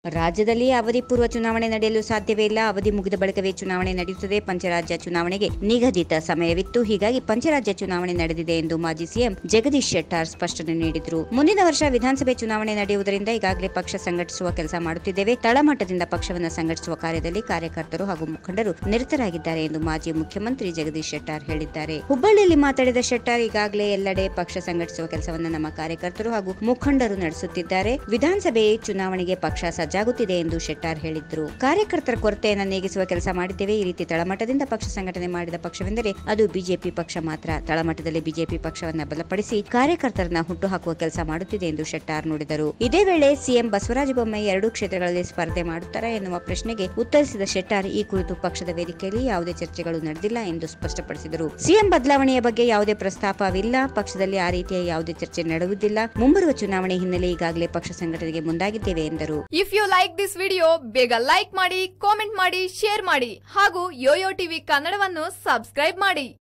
ರಾಜ್ಯದಲ್ಲಿ ಅವಧಿ ಪೂರ್ವ ಚುನಾವಣೆ ನಡೆಯಲು ಸಾಧ್ಯವೇ ಇಲ್ಲ ಅವಧಿ ಮುಗಿದ ಬಳಿಕವೇ ಚುನಾವಣೆ ನಡೆಯುತ್ತದೆ ಪಂಚರಾಜ್ಯ ಚುನಾವಣೆಗೆ ನಿಗದಿತ ಸಮಯವಿತ್ತು ಹೀಗಾಗಿ ಪಂಚರಾಜ್ಯ ಚುನಾವಣೆ ನಡೆದಿದೆ ಎಂದು ಮಾಜಿ ಸಿಎಂ ಜಗದೀಶ್ ಶೆಟ್ಟಾರ್ ಸ್ಪಷ್ಟನೆ ನೀಡಿದರು ಮುಂದಿನ ವರ್ಷ ವಿಧಾನಸಭೆ ಚುನಾವಣೆ ನಡೆಯುವುದರಿಂದ ಈಗಾಗಲೇ ಪಕ್ಷ ಸಂಘಟಿಸುವ ಕೆಲಸ ಮಾಡುತ್ತಿದ್ದೇವೆ ತಳಮಟ್ಟದಿಂದ ಪಕ್ಷವನ್ನು ಸಂಘಟಿಸುವ ಕಾರ್ಯದಲ್ಲಿ ಕಾರ್ಯಕರ್ತರು ಹಾಗೂ ಮುಖಂಡರು ನಿರತರಾಗಿದ್ದಾರೆ ಎಂದು ಮಾಜಿ ಮುಖ್ಯಮಂತ್ರಿ ಜಗದೀಶ್ ಶೆಟ್ಟಾರ್ ಹೇಳಿದ್ದಾರೆ ಹುಬ್ಬಳ್ಳಿಯಲ್ಲಿ ಮಾತನಾಡಿದ ಶೆಟ್ಟಾರ್ ಈಗಾಗಲೇ ಎಲ್ಲೆಡೆ ಪಕ್ಷ ಸಂಘಟಿಸುವ ಕೆಲಸವನ್ನು ನಮ್ಮ ಕಾರ್ಯಕರ್ತರು ಹಾಗೂ ಮುಖಂಡರು ನಡೆಸುತ್ತಿದ್ದಾರೆ ವಿಧಾನಸಭೆ ಚುನಾವಣೆಗೆ ಪಕ್ಷ ಸಜ್ಜಾಗುತ್ತಿದೆ ಎಂದು ಶೆಟ್ಟಾರ್ ಹೇಳಿದ್ರು ಕಾರ್ಯಕರ್ತರ ಕೊರತೆಯನ್ನು ನೀಗಿಸುವ ಕೆಲಸ ಮಾಡಿದ್ದೇವೆ ಈ ರೀತಿ ತಳಮಟ್ಟದಿಂದ ಪಕ್ಷ ಸಂಘಟನೆ ಮಾಡಿದ ಪಕ್ಷವೆಂದರೆ ಅದು ಬಿಜೆಪಿ ಪಕ್ಷ ಮಾತ್ರ ತಳಮಟ್ಟದಲ್ಲಿ ಬಿಜೆಪಿ ಪಕ್ಷವನ್ನ ಬಲಪಡಿಸಿ ಕಾರ್ಯಕರ್ತರನ್ನ ಹುಟ್ಟುಹಾಕುವ ಕೆಲಸ ಮಾಡುತ್ತಿದೆ ಎಂದು ಶೆಟ್ಟಾರ್ ನುಡಿದರು ಇದೇ ವೇಳೆ ಸಿಎಂ ಬಸವರಾಜ ಬೊಮ್ಮಾಯಿ ಎರಡೂ ಕ್ಷೇತ್ರಗಳಲ್ಲಿ ಸ್ಪರ್ಧೆ ಮಾಡುತ್ತಾರಾ ಎನ್ನುವ ಪ್ರಶ್ನೆಗೆ ಉತ್ತರಿಸಿದ ಶೆಟ್ಟಾರ್ ಈ ಕುರಿತು ಪಕ್ಷದ ವೇದಿಕೆಯಲ್ಲಿ ಯಾವುದೇ ಚರ್ಚೆಗಳು ನಡೆದಿಲ್ಲ ಎಂದು ಸ್ಪಷ್ಟಪಡಿಸಿದರು ಸಿಎಂ ಬದಲಾವಣೆಯ ಬಗ್ಗೆ ಯಾವುದೇ ಪ್ರಸ್ತಾಪವಿಲ್ಲ ಪಕ್ಷದಲ್ಲಿ ಆ ರೀತಿಯ ಯಾವುದೇ ಚರ್ಚೆ ನಡೆಯುವುದಿಲ್ಲ ಮುಂಬರುವ ಚುನಾವಣೆ ಹಿನ್ನೆಲೆ ಈಗಾಗಲೇ ಪಕ್ಷ ಸಂಘಟನೆಗೆ ಮುಂದಾಗಿದ್ದೇವೆ ಎಂದರು if you like this video ಬೇಗ ಲೈಕ್ ಮಾಡಿ ಕಾಮೆಂಟ್ ಮಾಡಿ ಶೇರ್ ಮಾಡಿ ಹಾಗೂ ಯೋಯೋ ಟಿವಿ ಕನ್ನಡವನ್ನು ಸಬ್ಸ್ಕ್ರೈಬ್ ಮಾಡಿ